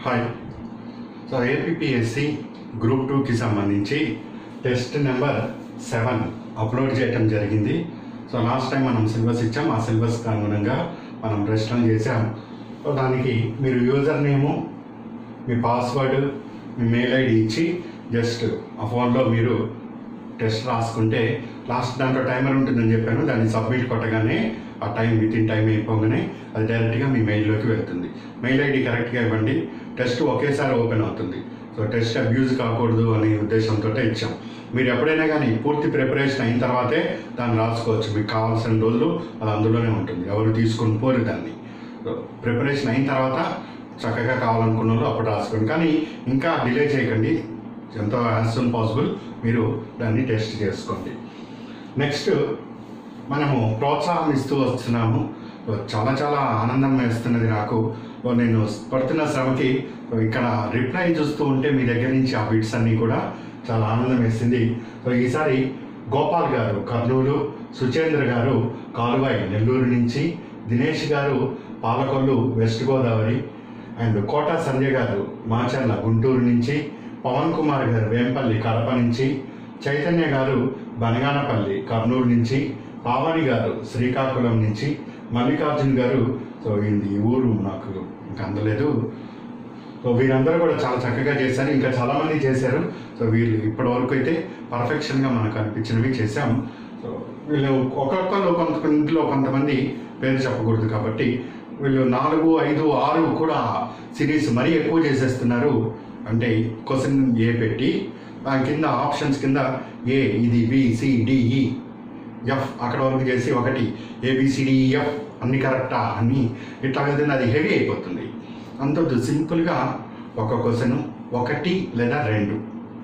hi so APSC group టూకి సంబంధించి test number seven upload చేయటం జరిగింది సో లాస్ట్ టైం మనం సిలబస్ ఇచ్చాం ఆ సిలబస్కి అనుగుణంగా మనం ప్రశ్నలు చేసాం సో దానికి మీరు యూజర్ నేము మీ పాస్వర్డ్ మీ మెయిల్ ఐడి ఇచ్చి జస్ట్ ఆ ఫోన్లో మీరు టెస్ట్ రాసుకుంటే లాస్ట్ దాంట్లో టైమర్ ఉంటుందని చెప్పాను దాన్ని సబ్మిట్ కొట్టగానే ఆ టైం విత్ ఇన్ టైం అయిపోగానే అది డైరెక్ట్గా మీ మెయిల్లోకి వెళ్తుంది మెయిల్ ఐడి కరెక్ట్గా ఇవ్వండి టెస్ట్ ఒకేసారి ఓపెన్ అవుతుంది సో టెస్ట్ అబ్యూజ్ కాకూడదు అనే ఉద్దేశంతో ఇచ్చాం మీరు ఎప్పుడైనా కానీ పూర్తి ప్రిపరేషన్ అయిన తర్వాతే దాన్ని రాసుకోవచ్చు మీకు కావాల్సిన రోజులు అది అందులోనే ఉంటుంది ఎవరు తీసుకొని పోరు దాన్ని సో ప్రిపరేషన్ అయిన తర్వాత చక్కగా కావాలనుకున్న వాళ్ళు అప్పుడు రాసుకోండి కానీ ఇంకా డిలే చేయకండి ఎంతో యాజ్ సూన్ పాసిబుల్ మీరు దాన్ని టెస్ట్ చేసుకోండి నెక్స్ట్ మనము ప్రోత్సాహం ఇస్తూ వస్తున్నాము చాలా చాలా ఆనందం వేస్తున్నది నాకు నేను పడుతున్న శ్రమకి ఇక్కడ రిప్లై చూస్తూ ఉంటే మీ దగ్గర నుంచి ఆ బిట్స్ అన్నీ కూడా చాలా ఆనందం వేసింది సో ఈసారి గోపాల్ గారు కర్నూలు సుచేంద్ర గారు కాలువాయి నెల్లూరు నుంచి దినేష్ గారు పాలకొల్లు వెస్ట్ గోదావరి అండ్ కోట సంజయ్ గారు మాచర్ల గుంటూరు నుంచి పవన్ కుమార్ గారు వేంపల్లి కడప నుంచి చైతన్య గారు బనగానపల్లి కర్నూలు నుంచి పావని గారు శ్రీకాకుళం నుంచి మల్లికార్జున్ గారు సో ఇది ఊరు నాకు ఇంకా అందలేదు సో వీరందరూ కూడా చాలా చక్కగా చేశారు ఇంకా చాలా మంది చేశారు సో వీళ్ళు ఇప్పటి వరకు అయితే పర్ఫెక్షన్గా మనకు అనిపించినవి చేశాం సో వీళ్ళు ఒక్కొక్కరు కొంత ఇంట్లో కొంతమంది పేరు చెప్పకూడదు కాబట్టి వీళ్ళు నాలుగు ఐదు ఆరు కూడా సిరీస్ మరీ ఎక్కువ చేసేస్తున్నారు అంటే క్వశ్చన్ ఏ పెట్టి దాని కింద ఆప్షన్స్ కింద ఏ ఇది బి సి డిఈ ఎఫ్ అక్కడ వరకు చేసి ఒకటి ఏబిసిడిఎఫ్ అన్ని కరెక్టా అని ఇట్లా ఏదైనా అది హెవీ అయిపోతుంది అంత సింపుల్గా ఒక క్వశ్చన్ ఒకటి లేదా రెండు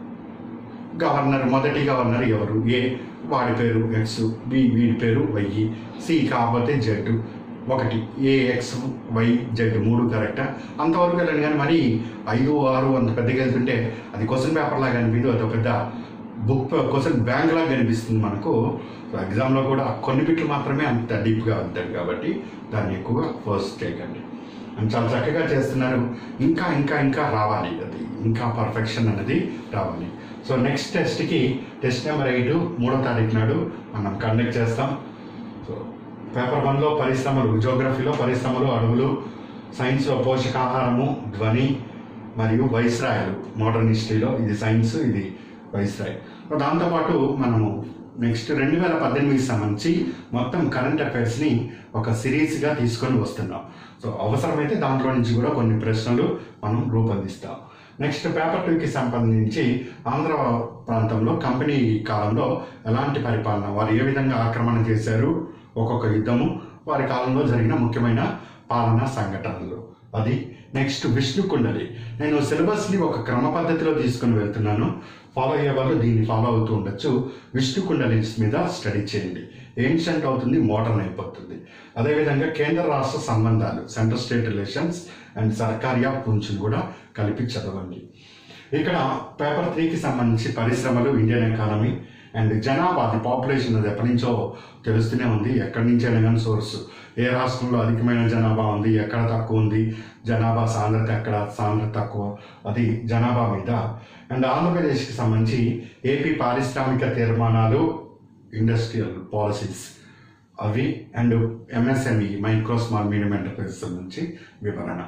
గవర్నర్ మొదటి గవర్నర్ ఎవరు ఏ వాడి పేరు ఎక్స్ బి వీడి పేరు వై సి కాకపోతే జెడ్ ఒకటి ఏ ఎక్స్ వై జెడ్ మూడు కరెక్టా అంతవరకు వెళ్ళండి కానీ మరి ఐదు ఆరు అంత పెద్దగా వెళ్తుంటే అది క్వశ్చన్ పేపర్ లాగా అనిపించదు అది ఒక పెద్ద బుక్ క్వశ్చన్ బ్యాంక్ లాగా కనిపిస్తుంది మనకు సో ఎగ్జామ్లో కూడా కొన్ని బిట్లు మాత్రమే అంత డీప్గా ఉంటాయి కాబట్టి దాన్ని ఎక్కువగా ఫోర్స్ చేయకండి అని చాలా చక్కగా చేస్తున్నారు ఇంకా ఇంకా ఇంకా రావాలి అది ఇంకా పర్ఫెక్షన్ అనేది రావాలి సో నెక్స్ట్ టెస్ట్కి టెస్ట్ నెంబర్ ఎయిట్ మూడో తారీఖు నాడు మనం కండక్ట్ చేస్తాం సో పేపర్ వన్లో పరిశ్రమలు జోగ్రఫీలో పరిశ్రమలు అడవులు సైన్స్లో పోషకాహారము ధ్వని మరియు వైస్రాయలు మోడర్న్ హిస్టరీలో ఇది సైన్స్ ఇది వైస్రాయ్ దాంతోపాటు మనము నెక్స్ట్ రెండు వేల పద్దెనిమిదికి సంబంధించి మొత్తం కరెంట్ అఫైర్స్ని ఒక సిరీస్గా తీసుకొని వస్తున్నాం సో అవసరమైతే దాంట్లో నుంచి కూడా కొన్ని ప్రశ్నలు మనం రూపొందిస్తాం నెక్స్ట్ పేపర్ టూకి సంబంధించి ఆంధ్ర ప్రాంతంలో కంపెనీ కాలంలో ఎలాంటి పరిపాలన వారు ఏ విధంగా ఆక్రమణ చేశారు ఒక్కొక్క యుద్ధము వారి కాలంలో జరిగిన ముఖ్యమైన పాలనా సంఘటనలు అది నెక్స్ట్ విష్ణు కుండలి నేను సిలబస్ని ఒక క్రమ పద్ధతిలో తీసుకుని వెళ్తున్నాను ఫాలో అయ్యే వాళ్ళు దీన్ని ఫాలో అవుతూ ఉండొచ్చు విష్ణు కుండలిస్ మీద స్టడీ చేయండి ఏన్షియంట్ అవుతుంది మోడర్న్ అయిపోతుంది అదేవిధంగా కేంద్ర రాష్ట్ర సంబంధాలు central state relations and Sarkaria పుంచులు కూడా కలిపి చదవండి ఇక్కడ పేపర్ త్రీకి సంబంధించి పరిశ్రమలు ఇండియన్ ఎకానమీ అండ్ జనాభా అది పాపులేషన్ అది ఎప్పటి నుంచో తెలుస్తూనే ఉంది ఎక్కడి నుంచైనా కానీ సోర్స్ ఏ రాష్ట్రంలో అధికమైన జనాభా ఉంది ఎక్కడ తక్కువ ఉంది జనాభా సాంద్రత ఎక్కడ సాంద్రత తక్కువ అది జనాభా మీద అండ్ ఆంధ్రప్రదేశ్కి సంబంధించి ఏపీ పారిశ్రామిక తీర్మానాలు ఇండస్ట్రియల్ పాలసీస్ అవి and MSME micro small medium enterprises సంబంధించి వివరణ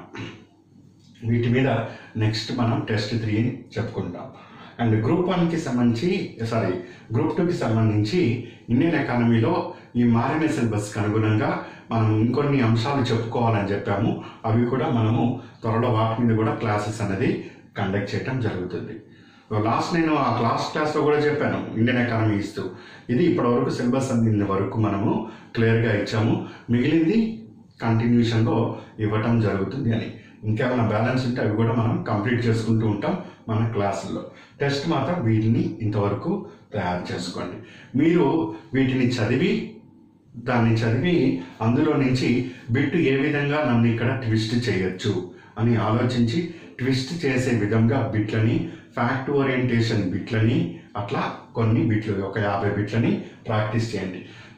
వీటి మీద నెక్స్ట్ మనం టెస్ట్ త్రీని చెప్పుకుంటాం అండ్ గ్రూప్ వన్కి సంబంధించి సారీ గ్రూప్ టూకి సంబంధించి ఇండియన్ ఎకానమీలో ఈ మారిన సిలబస్కి అనుగుణంగా మనం ఇంకొన్ని అంశాలు చెప్పుకోవాలని చెప్పాము అవి కూడా మనము త్వరలో వాటి మీద కూడా క్లాసెస్ అనేది కండక్ట్ చేయడం జరుగుతుంది లాస్ట్ నేను ఆ క్లాస్ క్లాస్లో కూడా చెప్పాను ఇండియన్ ఎకానమీ ఇస్తూ ఇది ఇప్పటివరకు సిలబస్ అందిన వరకు మనము క్లియర్గా ఇచ్చాము మిగిలింది కంటిన్యూషన్లో ఇవ్వటం జరుగుతుంది అని ఇంకేమైనా బ్యాలెన్స్ ఉంటే అవి కూడా మనం కంప్లీట్ చేసుకుంటూ ఉంటాం మన క్లాసుల్లో టెస్ట్ మాత్రం వీటిని ఇంతవరకు తయారు చేసుకోండి మీరు వీటిని చదివి దాన్ని చదివి అందులో నుంచి బిట్టు ఏ విధంగా నన్ను ఇక్కడ ట్విస్ట్ చేయొచ్చు అని ఆలోచించి ట్విస్ట్ చేసే విధంగా బిట్లని ఫ్యాక్ట్ ఓరియంటేషన్ బిట్లని అట్లా కొన్ని బిట్లు ఒక యాభై బిట్లని ప్రాక్టీస్ చేయండి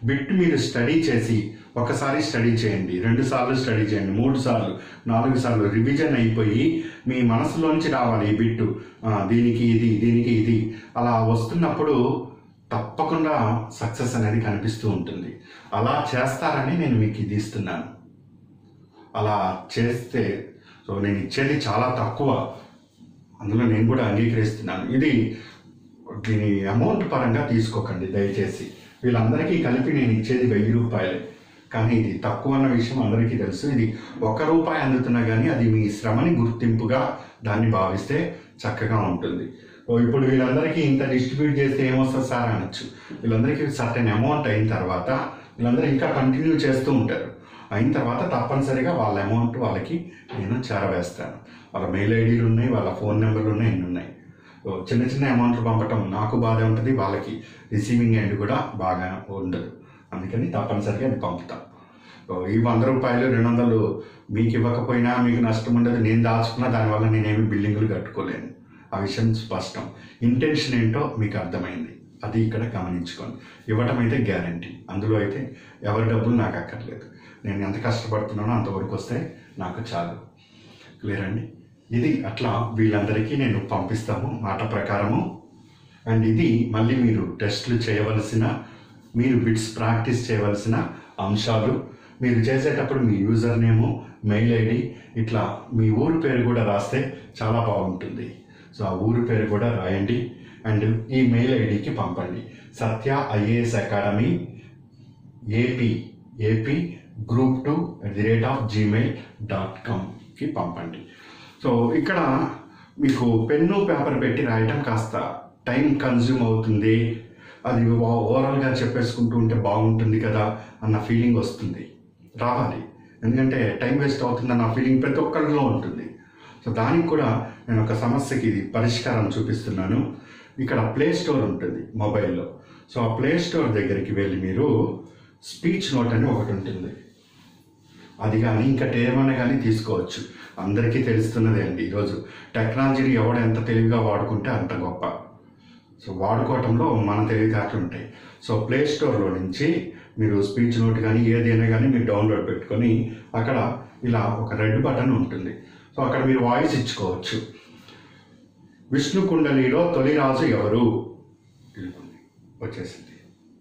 బిట్ మీరు స్టడీ చేసి ఒకసారి స్టడీ చేయండి రెండు సార్లు స్టడీ చేయండి మూడు సార్లు నాలుగు సార్లు రివిజన్ అయిపోయి మీ మనసులోంచి రావాలి ఈ బిట్టు ఆ, దీనికి ఇది దీనికి ఇది అలా వస్తున్నప్పుడు తప్పకుండా సక్సెస్ అనేది కనిపిస్తూ ఉంటుంది అలా చేస్తారని నేను మీకు ఇది ఇస్తున్నాను అలా చేస్తే సో నేను ఇచ్చేది చాలా తక్కువ అందులో నేను కూడా అంగీకరిస్తున్నాను ఇది దీని అమౌంట్ పరంగా తీసుకోకండి దయచేసి వీళ్ళందరికీ కలిపి నేను ఇచ్చేది వెయ్యి రూపాయలే కానీ ఇది తక్కువ అన్న విషయం అందరికీ తెలుసు ఇది ఒక రూపాయి అందుతున్నా కానీ అది మీ శ్రమని గుర్తింపుగా దాన్ని భావిస్తే చక్కగా ఉంటుంది ఓ ఇప్పుడు వీళ్ళందరికీ ఇంత డిస్ట్రిబ్యూట్ చేస్తే ఏమొస్తుంది సార్ అనొచ్చు వీళ్ళందరికీ సర్టెన్ అమౌంట్ అయిన తర్వాత వీళ్ళందరూ ఇంకా కంటిన్యూ చేస్తూ ఉంటారు అయిన తర్వాత తప్పనిసరిగా వాళ్ళ అమౌంట్ వాళ్ళకి నేను చేరవేస్తాను వాళ్ళ మెయిల్ ఐడీలు ఉన్నాయి వాళ్ళ ఫోన్ నెంబర్లు ఉన్నాయి ఇన్ని ఉన్నాయి ఓ చిన్న చిన్న అమౌంట్లు పంపటం నాకు బాధ ఉంటుంది వాళ్ళకి రిసీవింగ్ ఎండ్ కూడా బాగా ఉండదు అందుకని తప్పనిసరిగా అది పంపుతాం ఓ ఈ వంద రూపాయలు రెండు వందలు మీకు ఇవ్వకపోయినా మీకు నష్టం ఉండదు నేను దాచుకున్నా దానివల్ల నేనేమి బిల్డింగులు కట్టుకోలేను ఆ విషయం స్పష్టం ఇంటెన్షన్ ఏంటో మీకు అర్థమైంది అది ఇక్కడ గమనించుకోండి ఇవ్వటం అయితే గ్యారంటీ అందులో అయితే ఎవరి డబ్బులు నాకు అక్కర్లేదు నేను ఎంత కష్టపడుతున్నానో అంతవరకు వస్తే నాకు చాలు క్లియర్ అండి ఇది అట్లా వీళ్ళందరికీ నేను పంపిస్తాము మాట ప్రకారము అండ్ ఇది మళ్ళీ మీరు టెస్ట్లు చేయవలసిన మీరు బిట్స్ ప్రాక్టీస్ చేయవలసిన అంశాలు మీరు చేసేటప్పుడు మీ యూజర్ నేము మెయిల్ ఐడి ఇట్లా మీ ఊరు పేరు కూడా రాస్తే చాలా బాగుంటుంది సో ఆ ఊరు పేరు కూడా రాయండి అండ్ ఈ మెయిల్ ఐడికి పంపండి Satya IAS academy AP AP group two at the rate of Gmail dot కామ్కి పంపండి సో ఇక్కడ మీకు పెన్ను పేపర్ పెట్టి రాయటం కాస్త టైం కన్జ్యూమ్ అవుతుంది అది ఓ- ఓవరాల్గా చెప్పేసుకుంటూ ఉంటే బాగుంటుంది కదా అన్న ఫీలింగ్ వస్తుంది రావాలి ఎందుకంటే టైం వేస్ట్ అవుతుందన్న ఫీలింగ్ ప్రతి ఒక్కరిలో ఉంటుంది సో దానికి కూడా నేను ఒక సమస్యకి ఇది పరిష్కారం చూపిస్తున్నాను ఇక్కడ ప్లే స్టోర్ ఉంటుంది మొబైల్లో సో ఆ ప్లే స్టోర్ దగ్గరికి వెళ్ళి మీరు స్పీచ్ నోట్ అని ఒకటి ఉంటుంది అది కానీ ఇంకా ఏమైనా కానీ తీసుకోవచ్చు అందరికీ తెలుస్తున్నదే అండి ఈరోజు టెక్నాలజీని ఎవడు ఎంత తెలివిగా వాడుకుంటే అంత గొప్ప సో వాడుకోవటంలో మన తెలివితేటలు ఉంటాయి సో ప్లే స్టోర్లో నుంచి మీరు స్పీచ్ నోట్ కానీ ఏదైనా కానీ మీరు డౌన్లోడ్ పెట్టుకొని అక్కడ ఇలా ఒక రెడ్ బటన్ ఉంటుంది సో అక్కడ మీరు వాయిస్ ఇచ్చుకోవచ్చు విష్ణు కుండలిలో తొలి రాజు ఎవరు ఇదిగోండి, వచ్చేసింది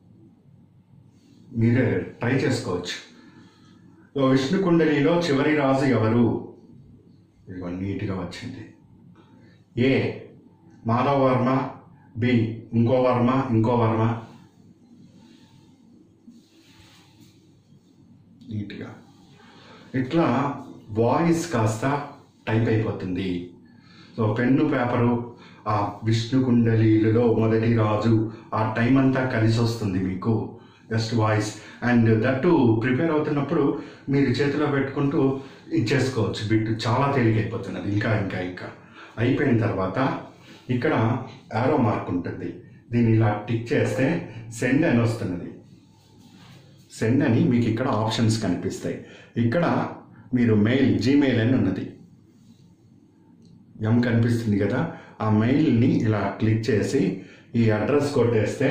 మీరే ట్రై చేసుకోవచ్చు సో విష్ణు కుండలిలో చివరి రాజు ఎవరు ఇదిగో నీట్గా వచ్చింది ఏ మాధవ్ వర్మ బి ఇంకో వర్మ ఇంకో వర్మ నీట్గా ఇట్లా వాయిస్ కాస్త టైప్ అయిపోతుంది సో పెన్ను పేపరు ఆ విష్ణు కుండలిలో మొదటి రాజు ఆ టైం అంతా కలిసి వస్తుంది మీకు just voice and that prepare అవుతున్నప్పుడు మీరు చేతిలో పెట్టుకుంటూ ఇచ్చేసుకోవచ్చు బిట్ చాలా తేలికైపోతున్నది ఇంకా ఇంకా ఇంకా అయిపోయిన తర్వాత ఇక్కడ యారో మార్క్ ఉంటుంది దీన్ని ఇలా టిక్ చేస్తే సెండ్ అని వస్తున్నది సెండ్ అని మీకు ఇక్కడ ఆప్షన్స్ కనిపిస్తాయి ఇక్కడ మీరు మెయిల్ జీమెయిల్ అని ఉన్నది ఎం కనిపిస్తుంది కదా ఆ మెయిల్ని ఇలా క్లిక్ చేసి ఈ అడ్రస్ కొట్టేస్తే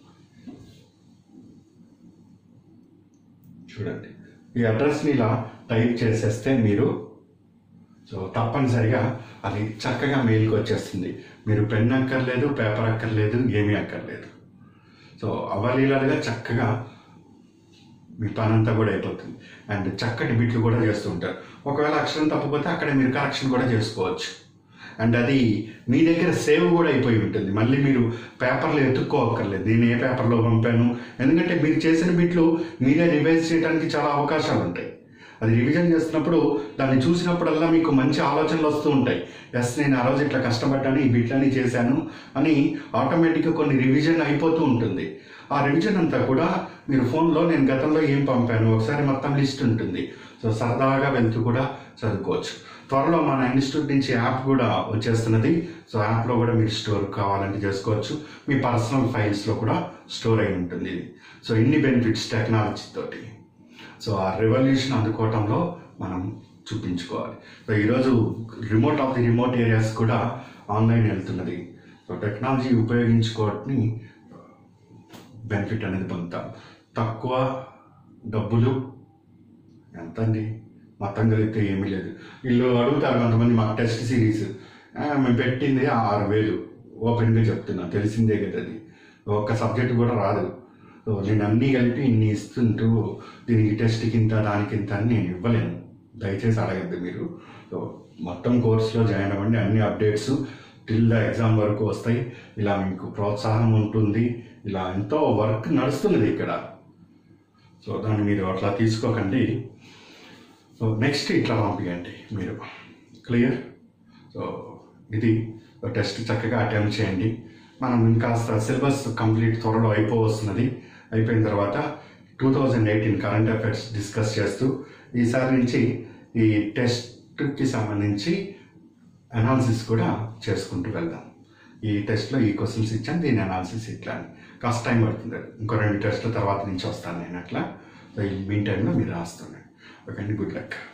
చూడండి ఈ అడ్రస్ని ఇలా టైప్ చేసేస్తే మీరు సో తప్పనిసరిగా అది చక్కగా మెయిల్కి వచ్చేస్తుంది మీరు పెన్ అక్కర్లేదు పేపర్ అక్కర్లేదు ఏమీ అక్కర్లేదు సో అవలీలాలుగా చక్కగా మీ పని అంతా కూడా అయిపోతుంది అండ్ చక్కటి బిట్లు కూడా చేస్తూ ఉంటారు ఒకవేళ అక్షరం తప్పిపోతే అక్కడ మీరు కరెక్షన్ కూడా చేసుకోవచ్చు అండ్ అది మీ దగ్గర సేవ్ కూడా అయిపోయి ఉంటుంది మళ్ళీ మీరు పేపర్లో ఎత్తుక్కోవక్కర్లేదు నేను ఏ పేపర్లో పంపాను ఎందుకంటే మీరు చేసిన బిట్లు మీరే రివైజ్ చేయడానికి చాలా అవకాశాలు ఉంటాయి అది రివిజన్ చేస్తున్నప్పుడు దాన్ని చూసినప్పుడల్లా మీకు మంచి ఆలోచనలు వస్తూ ఉంటాయి ఎస్ నేను ఆ రోజు ఇట్లా కష్టపడ్డాను ఈ బిట్లన్నీ చేశాను అని ఆటోమేటిక్గా కొన్ని రివిజన్ అయిపోతూ ఉంటుంది ఆ రివిజన్ అంతా కూడా మీరు ఫోన్లో నేను గతంలో ఏం పంపాను ఒకసారి మొత్తం లిస్ట్ ఉంటుంది సో సరదాగా వెళ్తూ కూడా చదువుకోవచ్చు త్వరలో మన ఇన్స్టిట్యూట్ నుంచి యాప్ కూడా వచ్చేస్తున్నది సో యాప్లో కూడా మీరు స్టోర్ కావాలంటే చేసుకోవచ్చు మీ పర్సనల్ ఫైల్స్లో కూడా స్టోర్ అయి ఉంటుంది ఇది సో ఇన్ని బెనిఫిట్స్ టెక్నాలజీ తోటి సో ఆ రెవల్యూషన్ అందుకోవటంలో మనం చూపించుకోవాలి సో ఈరోజు remote of the remote areas కూడా ఆన్లైన్ వెళ్తున్నది సో టెక్నాలజీ ఉపయోగించుకోవటని బెనిఫిట్ అనేది పొందుతాం తక్కువ డబ్బులు ఎంత అండి మొత్తం కలిగితే ఏమీ లేదు వీళ్ళు అడుగుతారు కొంతమంది మాకు టెస్ట్ సిరీస్ ఆ, మేము పెట్టింది ఆరు వేలు ఓపెన్గా చెప్తున్నా తెలిసిందే కదా అది ఒక్క సబ్జెక్ట్ కూడా రాదు సో నేను అన్నీ కలిపి ఇన్ని ఇస్తుంటూ దీనికి టెస్ట్కి ఇంత దానికి ఇంత అని నేను ఇవ్వలేను దయచేసి అడగద్దు మీరు సో మొత్తం కోర్సులో జాయిన్ అవ్వండి అన్ని అప్డేట్స్ టిల్ ద ఎగ్జామ్ వరకు వస్తాయి ఇలా మీకు ప్రోత్సాహం ఉంటుంది ఇలా ఎంతో వర్క్ నడుస్తున్నది ఇక్కడ సో దాన్ని మీరు అట్లా తీసుకోకండి సో నెక్స్ట్ ఇట్లా పంపించండి మీరు క్లియర్ సో ఇది టెస్ట్ చక్కగా అటెంప్ట్ చేయండి మనం ఇంకాస్త సిలబస్ కంప్లీట్ త్వరలో అయిపోవస్తున్నది అయిపోయిన తర్వాత two thousand eighteen current affairs discuss చేస్తూ ఈసారి నుంచి ఈ టెస్ట్కి సంబంధించి అనాలిసిస్ కూడా చేసుకుంటూ వెళ్దాం ఈ టెస్ట్లో ఈ క్వశ్చన్స్ ఇచ్చాను దీని అనాలిసిస్ ఇట్లా అని కాస్త టైం పడుతుంది ఇంకో రెండు టెస్ట్ల తర్వాత నుంచి వస్తాను నేను అట్లా సో ఈ మీన్ టైంలో మీరు రాస్తున్నాను ఓకే అండి గుడ్ లక్